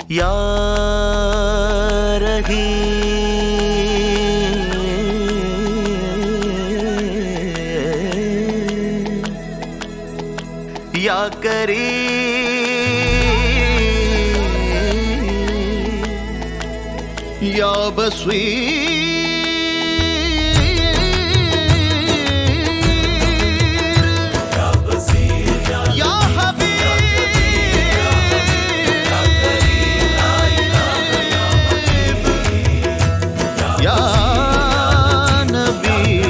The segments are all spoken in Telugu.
या रही या करी या बसवी या हबीब या नबी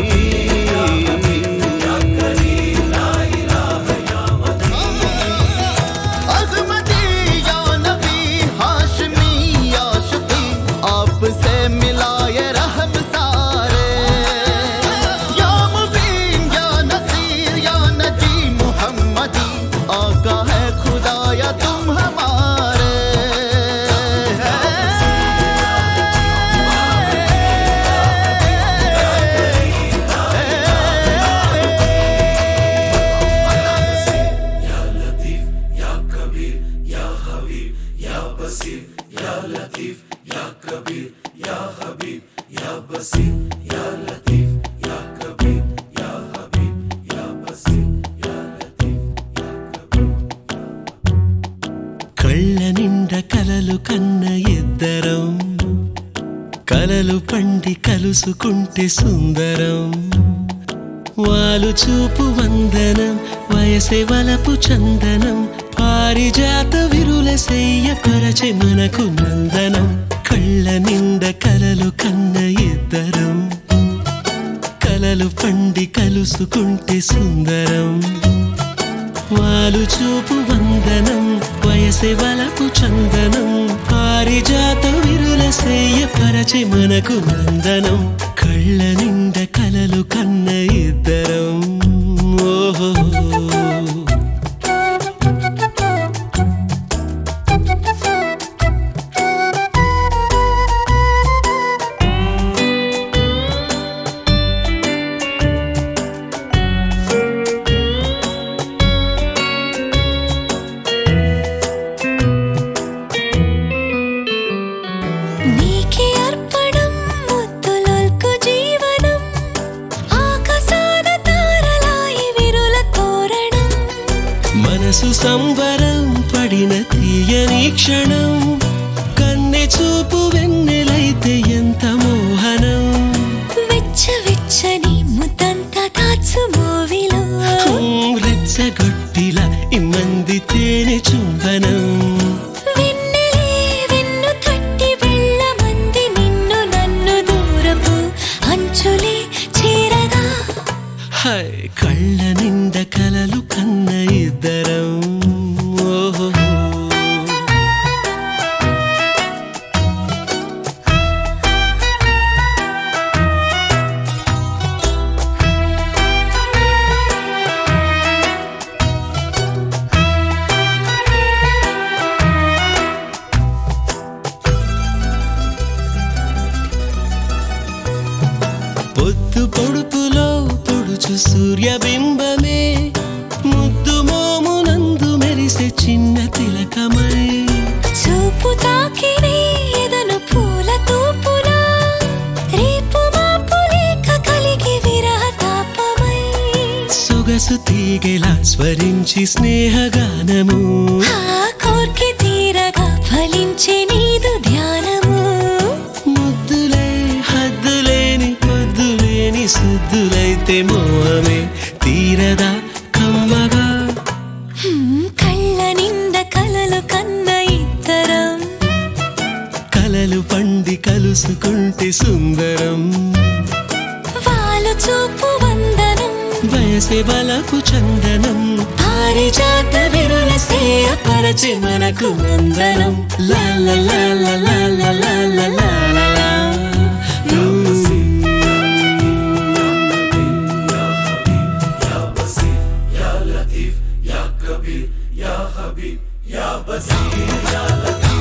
अजमती या नबी हाशमी या शफी आपसे मिलाए रहम सारे या मुबीन या नसीर या नजी मुहम्मदी आका है खुदा या तुम हमारे కళ్ళ నిండ కలలు కన్న ఇద్దరం కలలు పండి కలుసుకుంటే సుందరం వాలు చూపు వందనం వయసే వలపు చందనం పారిజాత విరుల సెయ్య పరచె మనకు నందనం కళ్ళ నిండ కలలు కన్న ఇద్దరం కలలు పండి కలుసుకుంటే సుందరం వాలు చూపు వందనం వయసే వలపు చందనం పారిజాత విరుల సేయ పరచి మనకు నందనం కళ్ళ నిండ కలలు కన్న ఇద్దరం ఓహో నీకే అర్పణం ముద్దులకు జీవనం ఆకాశాన తారలాయి విరుల తోరణం మనసు సంబరం పడిన తీయని క్షణం కన్నె చూపు వెన్నెలైతే ఎంత మోహనం వెచ్చ వెచ్చని ముద్దంతా కాచు మోవిలో హ్మ్, రెచ్చగొట్టిలా ఇమ్మంది తేనె చుంబనం వెన్నెలే వెన్ను తట్టి వెళ్ళమంది నిన్ను నన్ను దూరపు అంచులే చేరగా హై కళ్ళ నిండ కలలు కన్న ఇద్దరం ఓహో పొద్దు పొడుపులో పొడుచు సూర్యబింబమే ముద్దు మోమునందు మెరిసే చిన్న తిలకమై చూపు తాకినే ఎదను పూల తూపులా రేపు మాపు లేక కలిగి విరహ తాపమై సొగసు తీగెలా స్వరించి స్నేహగానము ఆ కోర్కె తీరగా ఫలించే నీదు ధ్యానము ముద్దులే హద్దులేని పొద్దులేని సుద్దులైతే మోహమే తీరదా కమ్మగా హ్మ్, కళ్ళ నింద కలలు కన్న ఇద్దరం కలలు పండి కలుసుకుంటే సుందరం వాళ్ళు చూపు వందనం వయసే బలపు చందనం పారిజాత విరుల సేయ పరచి మనకు నందనం లా లా లా లా లా లా లా లా లా లా లా. या